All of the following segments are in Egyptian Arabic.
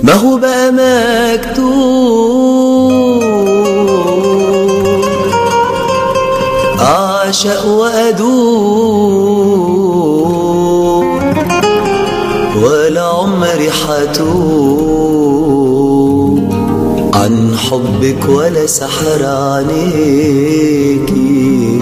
ما هو بقى مكتوب أعشق وأدوب ولا عمري حتوب عن حبك ولا سحر عينيكي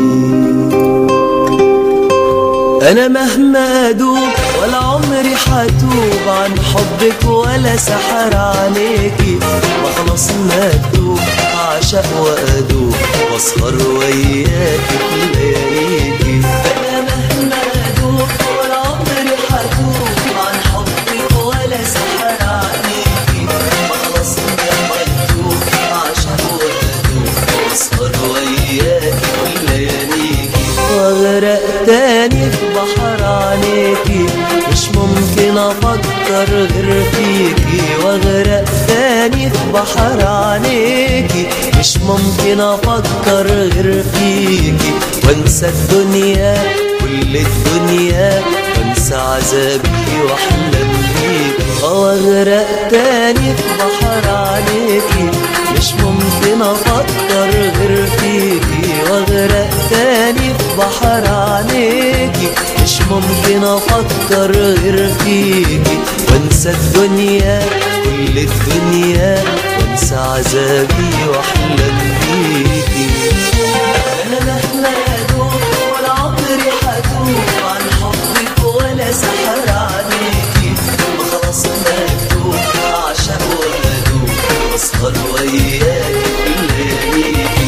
أنا مهما أدوب ولا عمري حتوب عن حبك ولا سحر عليكي ما خلاص مكتوب أعشق وأدوب وأسهر وياكي في لياليكي أنا مهما أدوب ولا عمري حتوب عن حبك ولا سحر عليكي ما خلاص مكتوب أعشق وأدوب وأسهر وياكي في لياليكي واغرق تاني في بحر عليكي مش ممكن افكر غير فيكي واغرق تاني في بحر عليكي مش ممكن افكر غير فيكي وانسى الدنيا كل الدنيا وانسى عذابي واحلم بيكي واغرق تاني في بحر عليكي مش ممكن افكر غير فيكي واغرق تاني في بحر عليكي مش ممكن افكر غير فيكي وانسى الدنيا كل الدنيا وانسى عذابي واحلم بيكي انا مهما ادوب ولا عمري حتوب عن حبك ولا سحر عليكي وخلاص مكتوب اعشق وادوب واسهر وياكي في لياليكي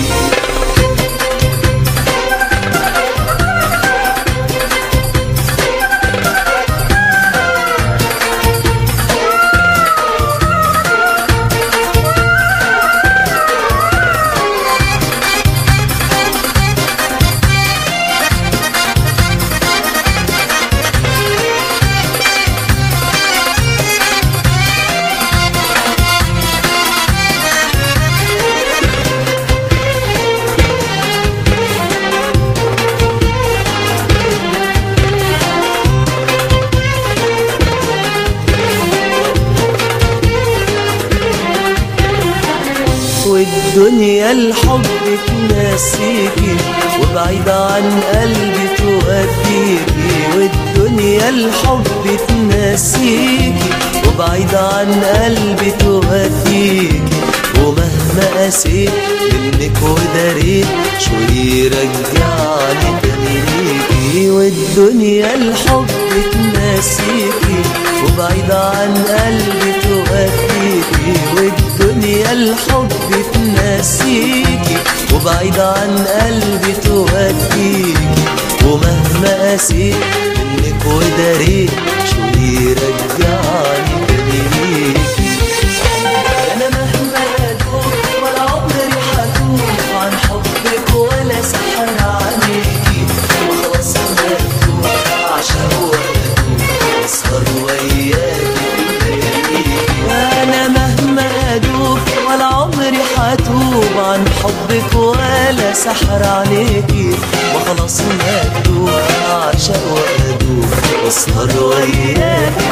والدنيا الحب تنسيكي وبعيد عن قلبي توديكي والدنيا الحب تنسيكي وبعيد عن قلبي توديكي ومهما قسيت منك وداريت شو يرجعني تاني ليكي والدنيا الحب تنسيكي وبعيد عن قلبي توديكي والدنيا الحب تنسيكي وبعيد عن قلبي توديكي ومهما قسيت منك وداريت شو يرجعني تاني ليكي انا مهما ادوب ولا عمري حتوب عن حبك ولا سحر عليكي وخلاص مكتوب عشق وادوب واسهر وياكي في لياليكي وانا مهما ادوب ولا عمري حتوب عن حبك ولا سحر عليكي وخلاص مكتوب عشق وادوب واسهر وياكي